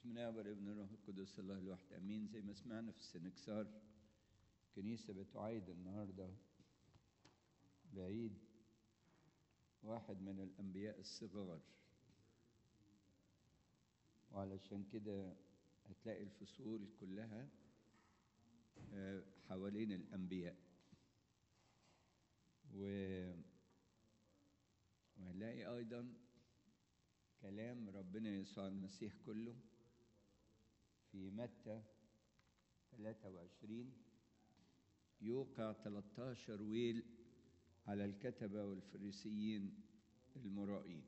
بسم الله والابن الروح القدس الله الواحد امين زي ما سمعنا في السنكسار كنيسه بتعيد النهارده بعيد واحد من الانبياء الصغار وعلشان كده هتلاقي الفصول كلها آه، حوالين الانبياء و وهنلاقي ايضا كلام ربنا يسوع المسيح كله في متى 23 يوقع 13 ويل على الكتبة والفريسيين المرائين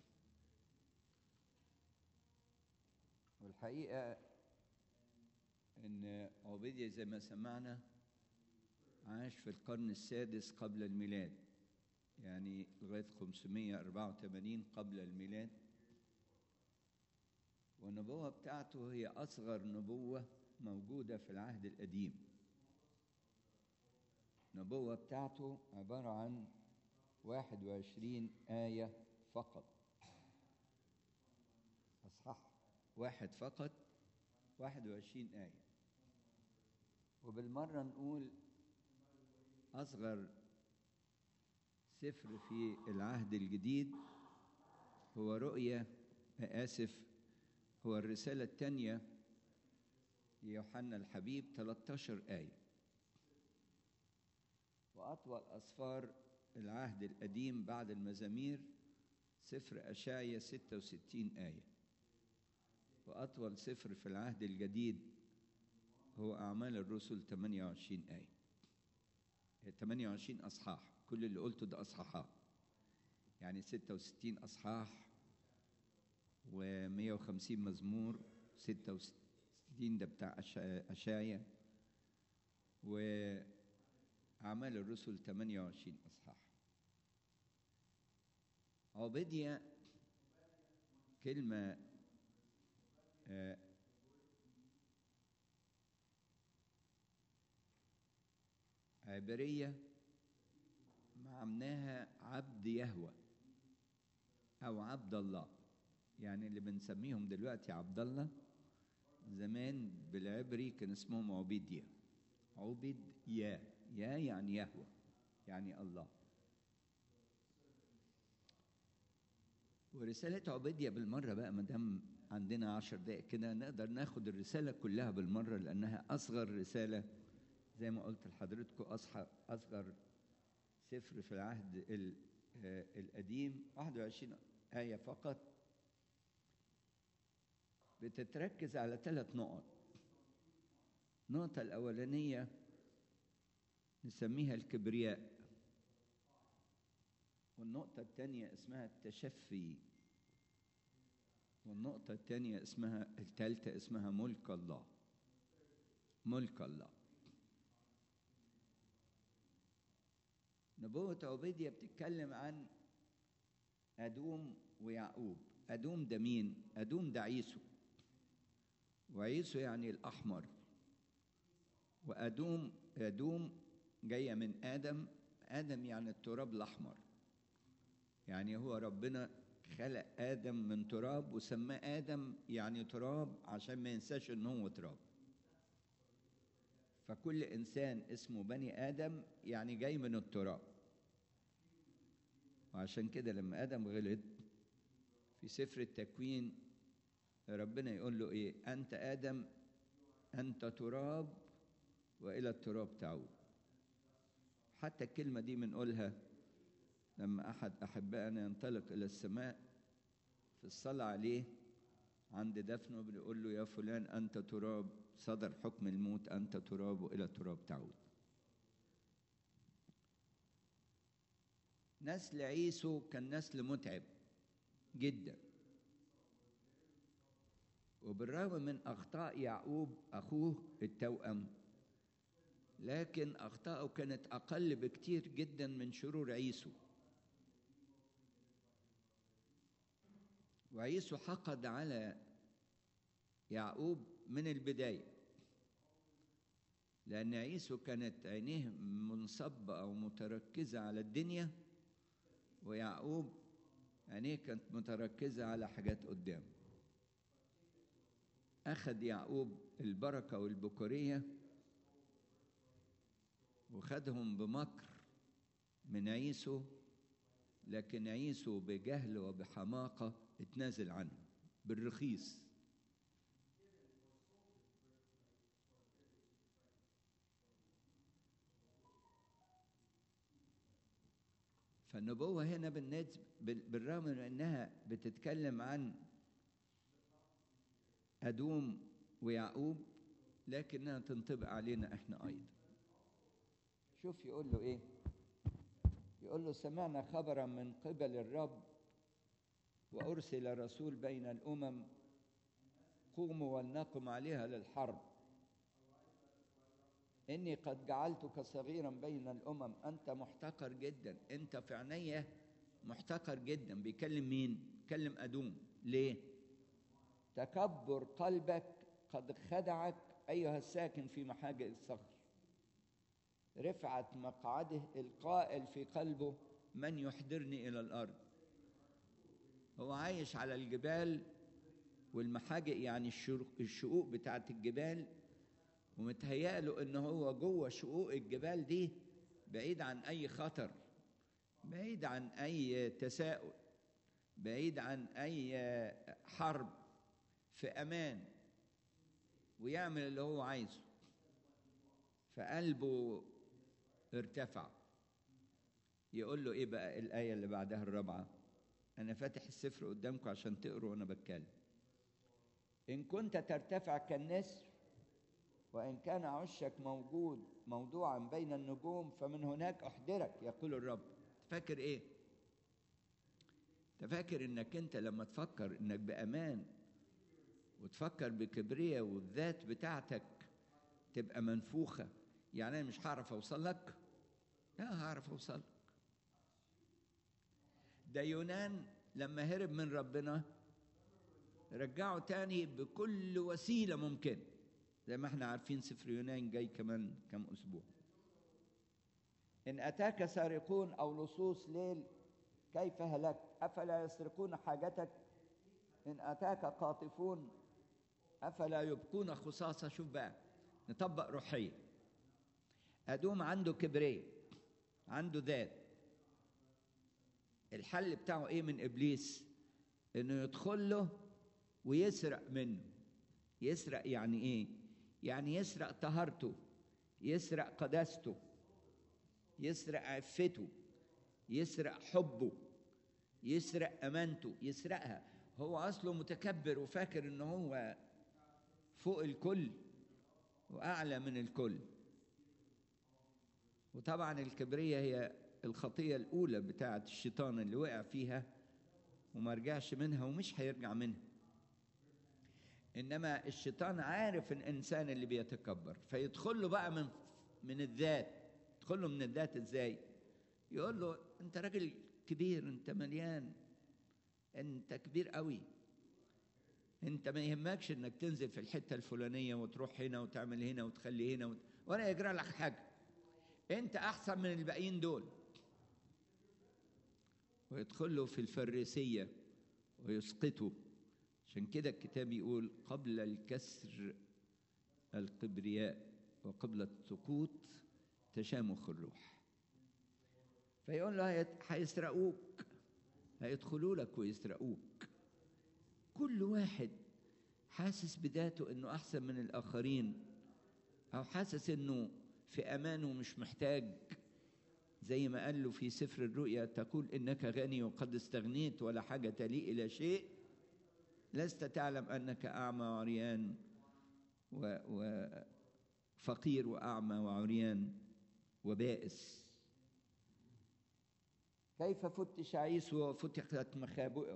والحقيقة إن عبيدية زي ما سمعنا عاش في القرن السادس قبل الميلاد يعني لغاية 584 قبل الميلاد والنبوة بتاعته هي أصغر نبوة موجودة في العهد القديم النبوة بتاعته عبارة عن 21 آية فقط أصحاح واحد فقط 21 آية وبالمرة نقول أصغر سفر في العهد الجديد هو رؤية آسف هو الرسالة الثانية ليوحنا الحبيب 13 آية وأطول أسفار العهد القديم بعد المزامير سفر أشعيا 66 آية وأطول سفر في العهد الجديد هو أعمال الرسل 28 آية 28 أصحاح كل اللي قلته ده أصحاحات يعني 66 أصحاح و150 مزمور 66 ده بتاع أشايا وأعمال الرسل 28 أصحاح عبيدية كلمة آه عبرية معناها عبد يهوى أو عبد الله يعني اللي بنسميهم دلوقتي عبد الله زمان بالعبري كان اسمهم عبيدية عبد يا يا يعني يهوى يعني الله ورسالة عبيدية بالمرة بقى ما دام عندنا عشر دقائق كده نقدر ناخد الرسالة كلها بالمرة لأنها أصغر رسالة زي ما قلت لحضرتكم أصغر سفر في العهد القديم 21 آية فقط بتتركز على ثلاث نقط النقطة الأولانية نسميها الكبرياء والنقطة الثانية اسمها التشفي والنقطة الثانية اسمها الثالثة اسمها ملك الله ملك الله نبوة عبيدية بتتكلم عن أدوم ويعقوب أدوم ده مين؟ أدوم ده عيسو وعيسو يعني الأحمر وأدوم أدوم جاية من آدم آدم يعني التراب الأحمر يعني هو ربنا خلق آدم من تراب وسماه آدم يعني تراب عشان ما ينساش إن هو تراب فكل إنسان اسمه بني آدم يعني جاي من التراب وعشان كده لما آدم غلط في سفر التكوين ربنا يقول له إيه أنت آدم أنت تراب وإلى التراب تعود حتى الكلمة دي بنقولها لما أحد أحبائنا ينطلق إلى السماء في الصلاة عليه عند دفنه بنقول له يا فلان أنت تراب صدر حكم الموت أنت تراب وإلى التراب تعود نسل عيسو كان نسل متعب جدا وبالرغم من أخطاء يعقوب أخوه التوأم لكن أخطاءه كانت أقل بكتير جدا من شرور عيسو وعيسو حقد على يعقوب من البداية لأن عيسو كانت عينيه منصبة أو متركزة على الدنيا ويعقوب عينيه كانت متركزة على حاجات قدام أخذ يعقوب البركة والبكورية وخدهم بمكر من عيسو لكن عيسو بجهل وبحماقة اتنازل عنه بالرخيص فالنبوة هنا بالنسبة بالرغم من أنها بتتكلم عن أدوم ويعقوب لكنها تنطبق علينا إحنا أيضا شوف يقول له إيه يقول له سمعنا خبرا من قبل الرب وأرسل رسول بين الأمم قوموا ولنقم عليها للحرب إني قد جعلتك صغيرا بين الأمم أنت محتقر جدا أنت في عينيا محتقر جدا بيكلم مين؟ بيكلم أدوم ليه؟ تكبر قلبك قد خدعك أيها الساكن في محاجئ الصخر رفعت مقعده القائل في قلبه من يحضرني إلى الأرض هو عايش على الجبال والمحاجئ يعني الشقوق بتاعت الجبال ومتهيأله إن هو جوه شقوق الجبال دي بعيد عن أي خطر بعيد عن أي تساؤل بعيد عن أي حرب في أمان ويعمل اللي هو عايزه فقلبه ارتفع يقول له ايه بقى الآية اللي بعدها الرابعة أنا فاتح السفر قدامكم عشان تقروا وأنا بتكلم إن كنت ترتفع كالنسر وإن كان عشك موجود موضوعا بين النجوم فمن هناك أحضرك يقول الرب تفكر إيه؟ تفكر إنك أنت لما تفكر إنك بأمان وتفكر بكبرية والذات بتاعتك تبقى منفوخة يعني أنا مش هعرف أوصل لك لا هعرف أوصل لك ده يونان لما هرب من ربنا رجعه تاني بكل وسيلة ممكنة زي ما احنا عارفين سفر يونان جاي كمان كم أسبوع إن أتاك سارقون أو لصوص ليل كيف هلك أفلا يسرقون حاجتك إن أتاك قاطفون أفلا يبقون خصاصة شوف بقى نطبق روحية أدوم عنده كبرية عنده ذات الحل بتاعه إيه من إبليس إنه يدخل له ويسرق منه يسرق يعني إيه يعني يسرق طهارته يسرق قداسته يسرق عفته يسرق حبه يسرق امانته يسرقها هو اصله متكبر وفاكر ان هو فوق الكل واعلى من الكل وطبعا الكبريه هي الخطيه الاولى بتاعه الشيطان اللي وقع فيها وما رجعش منها ومش هيرجع منها انما الشيطان عارف الانسان اللي بيتكبر فيدخل له بقى من من الذات يدخل له من الذات ازاي يقول له انت راجل كبير انت مليان انت كبير قوي انت ما يهمكش انك تنزل في الحته الفلانيه وتروح هنا وتعمل هنا وتخلي هنا وت... ولا يجرى لك حاجه انت احسن من الباقيين دول ويدخل له في الفريسيه ويسقطه عشان كده الكتاب يقول قبل الكسر الكبرياء وقبل السقوط تشامخ الروح فيقول له هيسرقوك هيدخلوا لك ويسرقوك كل واحد حاسس بذاته انه احسن من الاخرين او حاسس انه في امان ومش محتاج زي ما قال له في سفر الرؤيا تقول انك غني وقد استغنيت ولا حاجه لي الى شيء لست تعلم انك اعمى وعريان وفقير واعمى وعريان وبائس كيف فتش عيسو وفتحت مخابئه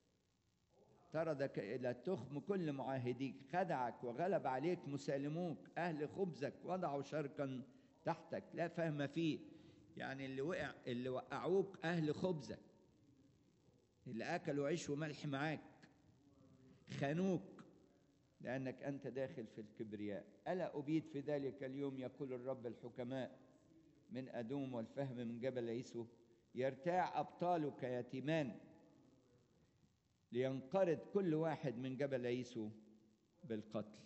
طردك إلى تخم كل معاهديك خدعك وغلب عليك مسالموك أهل خبزك وضعوا شركا تحتك لا فهم فيه يعني اللي وقع اللي وقعوك أهل خبزك اللي أكلوا عيش وملح معاك خانوك لأنك أنت داخل في الكبرياء ألا أبيد في ذلك اليوم يقول الرب الحكماء من أدوم والفهم من جبل عيسو يرتاع أبطالك يتيمان لينقرض كل واحد من جبل عيسو بالقتل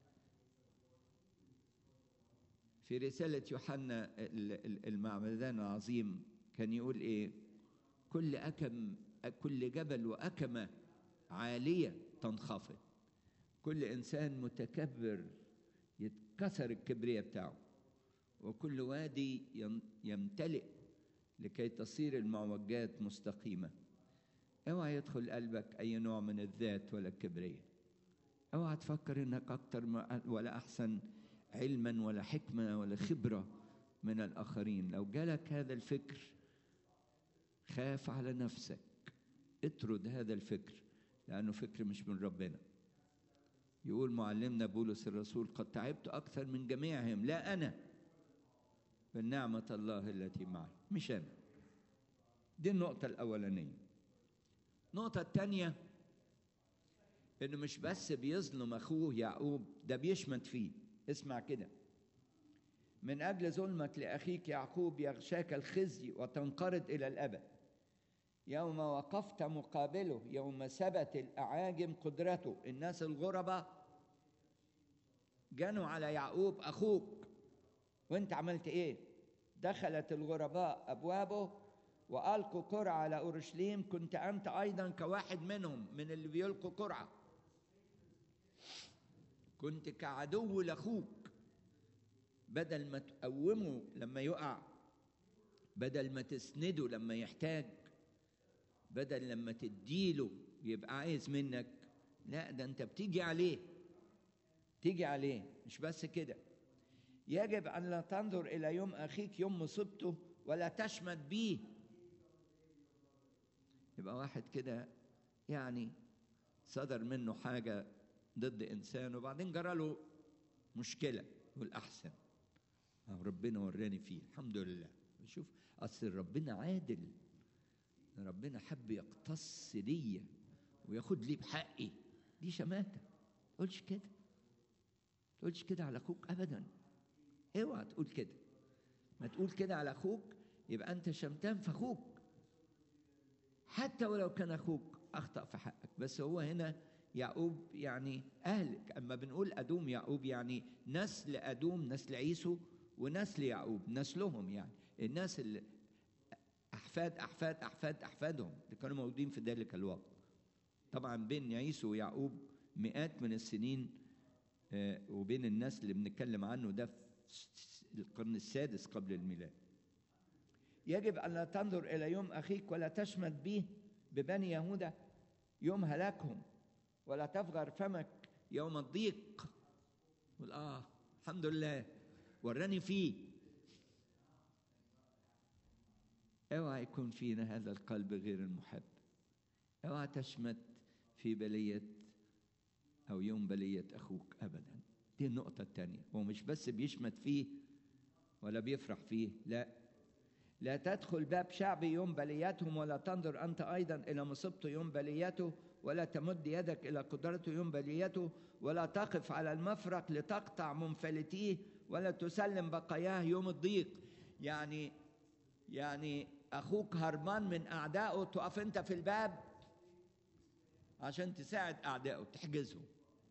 في رسالة يوحنا ال- ال- المعمدان العظيم كان يقول إيه كل أكم كل جبل وأكمة عالية تنخفض كل إنسان متكبر يتكسر الكبرياء بتاعه وكل وادي ين- يمتلئ لكي تصير المعوجات مستقيمة اوعى يدخل قلبك أي نوع من الذات ولا الكبرياء اوعى تفكر انك اكتر ما- ولا احسن علما ولا حكمه ولا خبره من الاخرين لو جالك هذا الفكر خاف على نفسك اطرد هذا الفكر لانه فكر مش من ربنا يقول معلمنا بولس الرسول قد تعبت اكثر من جميعهم لا انا بل نعمه الله التي معي مش انا دي النقطه الاولانيه النقطه الثانيه انه مش بس بيظلم اخوه يعقوب ده بيشمت فيه اسمع كده من اجل ظلمك لاخيك يعقوب يغشاك الخزي وتنقرض الى الابد يوم وقفت مقابله يوم ثبت الاعاجم قدرته الناس الغرباء جنوا على يعقوب اخوك وانت عملت ايه دخلت الغرباء ابوابه والقوا قرعه على اورشليم كنت انت ايضا كواحد منهم من اللي بيلقوا قرعه كنت كعدو لاخوك بدل ما تقومه لما يقع بدل ما تسنده لما يحتاج بدل لما تديله يبقى عايز منك لا ده انت بتيجي عليه تيجي عليه مش بس كده يجب ان لا تنظر الى يوم اخيك يوم مصيبته ولا تشمت بيه يبقى واحد كده يعني صدر منه حاجة ضد إنسان وبعدين جرى له مشكلة يقول أحسن أهو ربنا وراني فيه الحمد لله شوف أصل ربنا عادل ربنا حب يقتص ليا وياخد لي بحقي دي شماتة ما تقولش كده ما تقولش كده على أخوك أبدا اوعى تقول كده ما تقول كده على أخوك يبقى أنت شمتان في أخوك حتى ولو كان اخوك اخطا في حقك بس هو هنا يعقوب يعني اهل اما بنقول ادوم يعقوب يعني نسل ادوم نسل عيسو ونسل يعقوب نسلهم يعني الناس اللي احفاد احفاد احفاد احفادهم اللي كانوا موجودين في ذلك الوقت طبعا بين عيسو ويعقوب مئات من السنين آه، وبين النسل اللي بنتكلم عنه ده في القرن السادس قبل الميلاد يجب أن لا تنظر إلى يوم أخيك ولا تشمت به ببني يهوذا يوم هلاكهم ولا تفغر فمك يوم الضيق قل آه الحمد لله وراني فيه اوعى يكون فينا هذا القلب غير المحب اوعى تشمت في بلية أو يوم بلية أخوك أبدا دي النقطة الثانية هو مش بس بيشمت فيه ولا بيفرح فيه لا لا تدخل باب شعبي يوم بليتهم ولا تنظر أنت أيضا إلى مصيبته يوم بليته ولا تمد يدك إلى قدرته يوم بليته ولا تقف على المفرق لتقطع منفلتيه ولا تسلم بقاياه يوم الضيق يعني يعني أخوك هربان من أعدائه تقف أنت في الباب عشان تساعد أعدائه تحجزهم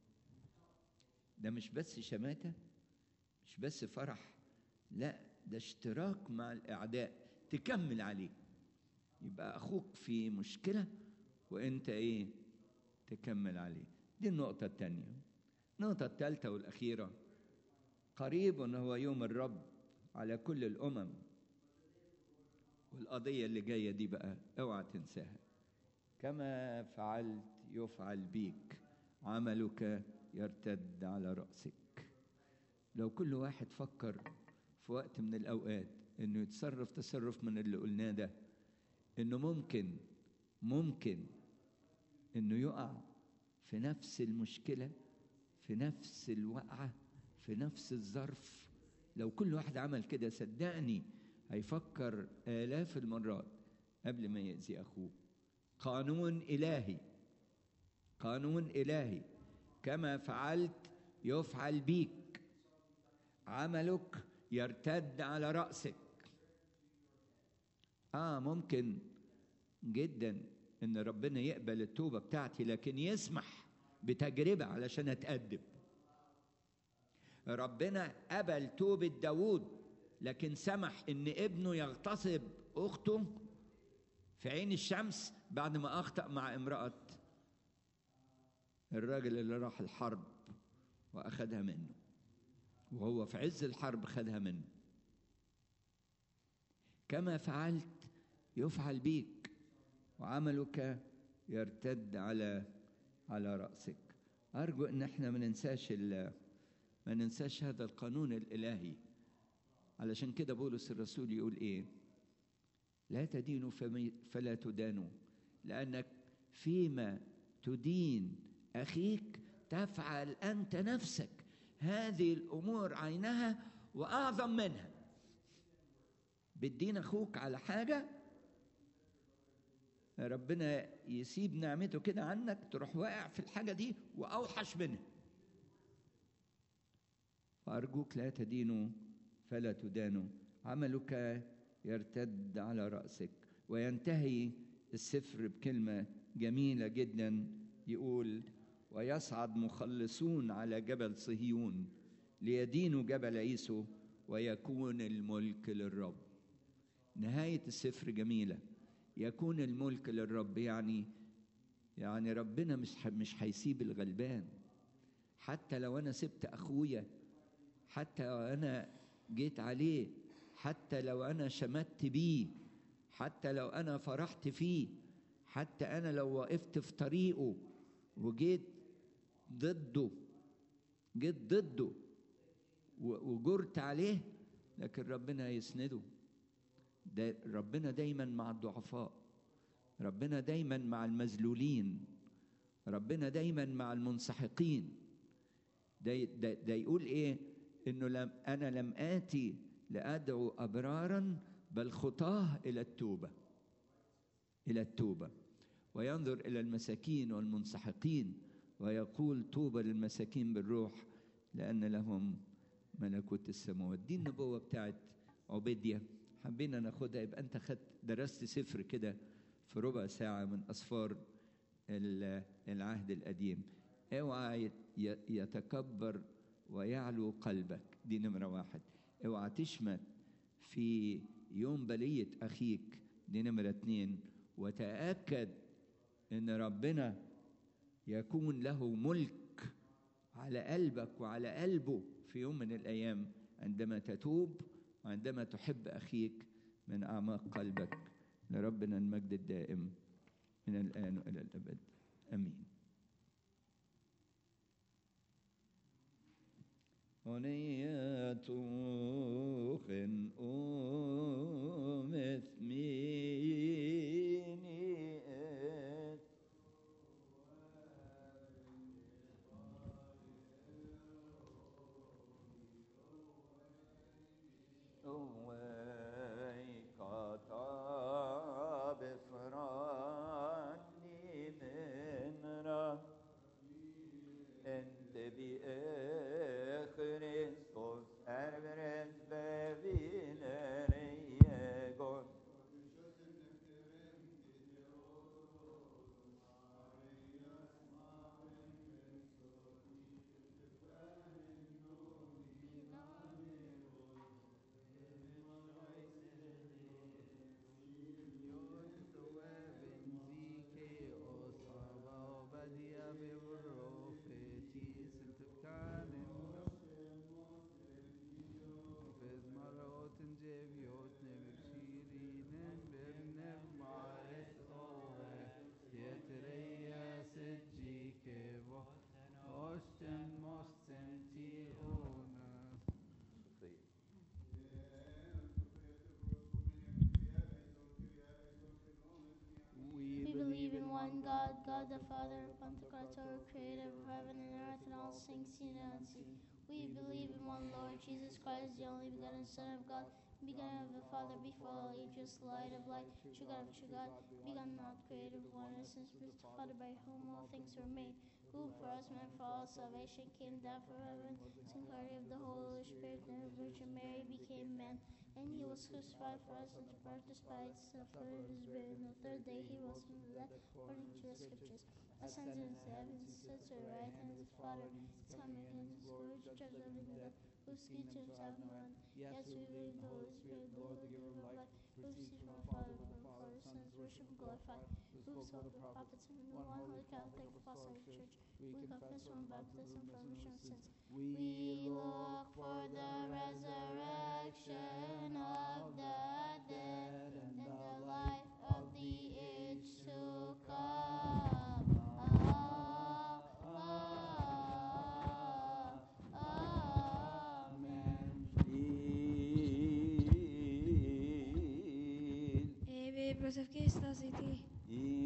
ده مش بس شماتة مش بس فرح لا ده اشتراك مع الأعداء تكمل عليه يبقى أخوك في مشكلة وأنت إيه تكمل عليه دي النقطة الثانية النقطة الثالثة والأخيرة قريب هو يوم الرب على كل الأمم والقضية اللي جاية دي بقى اوعى تنساها كما فعلت يفعل بيك عملك يرتد على رأسك لو كل واحد فكر في وقت من الأوقات إنه يتصرف تصرف من اللي قلناه ده إنه ممكن ممكن إنه يقع في نفس المشكلة في نفس الوقعة في نفس الظرف لو كل واحد عمل كده صدقني هيفكر آلاف المرات قبل ما يأذي أخوه قانون إلهي قانون إلهي كما فعلت يفعل بيك عملك يرتد على رأسك آه ممكن جدا إن ربنا يقبل التوبة بتاعتي لكن يسمح بتجربة علشان أتأدب ربنا قبل توبة داوود لكن سمح إن ابنه يغتصب أخته في عين الشمس بعد ما أخطأ مع امرأة الراجل اللي راح الحرب وأخدها منه وهو في عز الحرب خدها منه كما فعلت يفعل بيك وعملك يرتد على على رأسك أرجو إن احنا ما ننساش ما ننساش هذا القانون الإلهي علشان كده بولس الرسول يقول إيه لا تدينوا فلا تدانوا لأنك فيما تدين أخيك تفعل أنت نفسك هذه الأمور عينها وأعظم منها بتدين أخوك على حاجة ربنا يسيب نعمته كده عنك تروح واقع في الحاجة دي وأوحش منها فأرجوك لا تدينوا فلا تدانوا عملك يرتد على رأسك وينتهي السفر بكلمة جميلة جدا يقول ويصعد مخلصون على جبل صهيون ليدينوا جبل عيسو ويكون الملك للرب نهاية السفر جميلة يكون الملك للرب يعني يعني ربنا مش مش هيسيب الغلبان حتى لو انا سبت اخويا حتى لو انا جيت عليه حتى لو انا شمت بيه حتى لو انا فرحت فيه حتى انا لو وقفت في طريقه وجيت ضده جيت ضده وجرت عليه لكن ربنا يسنده دا ربنا دايما مع الضعفاء ربنا دايما مع المذلولين ربنا دايما مع المنسحقين ده, ده, ده يقول ايه انه لم انا لم اتي لادعو ابرارا بل خطاه الى التوبه الى التوبه وينظر الى المساكين والمنسحقين ويقول طوبى للمساكين بالروح لان لهم ملكوت السماوات دي النبوه بتاعت عبيديه حبينا ناخدها يبقى انت خدت درست سفر كده في ربع ساعه من اسفار العهد القديم اوعى يتكبر ويعلو قلبك دي نمره واحد اوعى تشمت في يوم بليه اخيك دي نمره اتنين وتاكد ان ربنا يكون له ملك على قلبك وعلى قلبه في يوم من الايام عندما تتوب وعندما تحب اخيك من اعماق قلبك لربنا المجد الدائم من الان والى الابد امين أنية خن أمثميني one God, God the Father, Pantocrator, creator of heaven and earth and all things seen and unseen. We believe in one Lord, Jesus Christ, the only begotten Son of God, begotten of the Father before all ages, light of light, true God of true God, begotten not created of one essence, the Father by whom all things were made, who for us men for all salvation came down from heaven, incarnate of the Holy Spirit, and the Virgin Mary became man, and he was crucified for us and to despite suffered his buried. On the third day he rose from the dead, according to the scriptures. ascended into the heavens, and sits at the right hand of the Father. Time again, his glory to judge the living and the dead, whose key to himself no end. Yes, we believe the Holy Spirit, the Lord, the giver of life, who proceeds from our Father, from the Father, Son, is worship and glorified, who spoke the prophets, and the one holy Catholic apostolic church. We confess one baptism for remission of sins. We look for the resurrection of the dead and the life of the age to come. Ah, Amen. Injil Eve, prosevky stazity. Injil